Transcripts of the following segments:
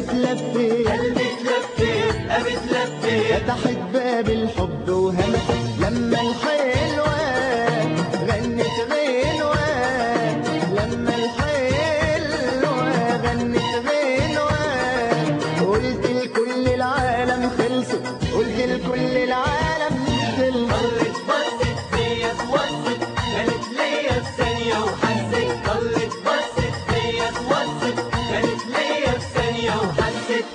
اتلفت قلبي اتلفت قلبي اتلفت فتحت باب الحب وهمست لما الحلوة غنت غنوة لما الحلوة غنت غنوة قلت لكل العالم خلصت قلت لكل العالم خلصت ضلت بصت فيا توصت كانت ليا في ثانية وحست ضلت بصت فيا توصت كانت ليا في ثانية وحست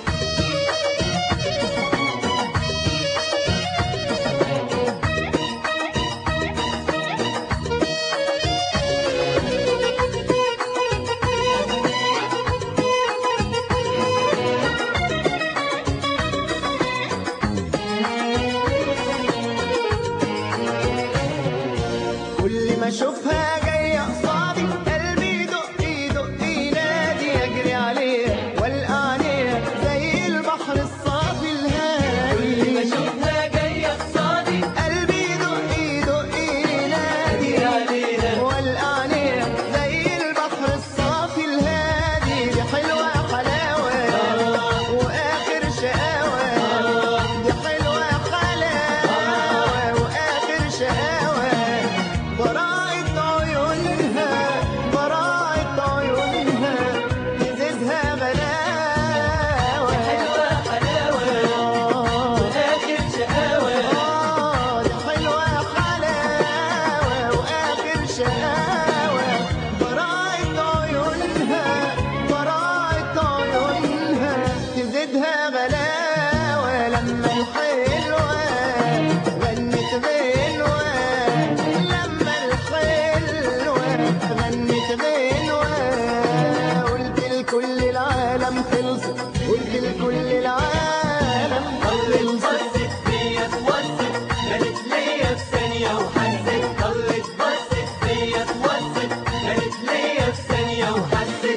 كل ما اشوفها جايه قصادي قلبي يدق يدق ينادي اجري عليها والقى عليها زي البحر الصافي كل ما الهادي اشوفها جاية قصادي قلبي يدق يدق ينادي أجري عليها. والقى عليها زي البحر الصافي الهادي دي حلوه حلاوه واخر شقاوه دي حلوه حلاوه واخر شقاوه براءة عيونها براءة عيونها تزيدها غلاوه حلوة حلاوة آخر شقاوة آه، دي حلوة حلاوة وآخر شقاوة براءة عيونها براءة عيونها تزيدها غلاوة لما الحلوة غنت غنوة لما الحلوة غنت غنوة قلت لكل العالم خلصت قلت لكل العالم ضلت خلصت بصت فيا توصت كانت ليا في ثانية وحست ضلت بصت فيا توصت كانت ليا في ثانية وحست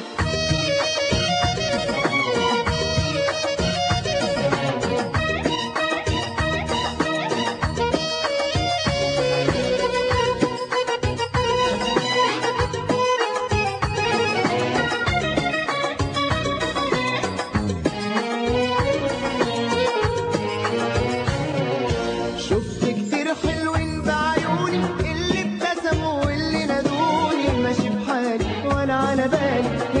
شفت كتير حلوين بعيوني اللي ابتسموا واللي نادوني ماشي بحالي ولا على بالي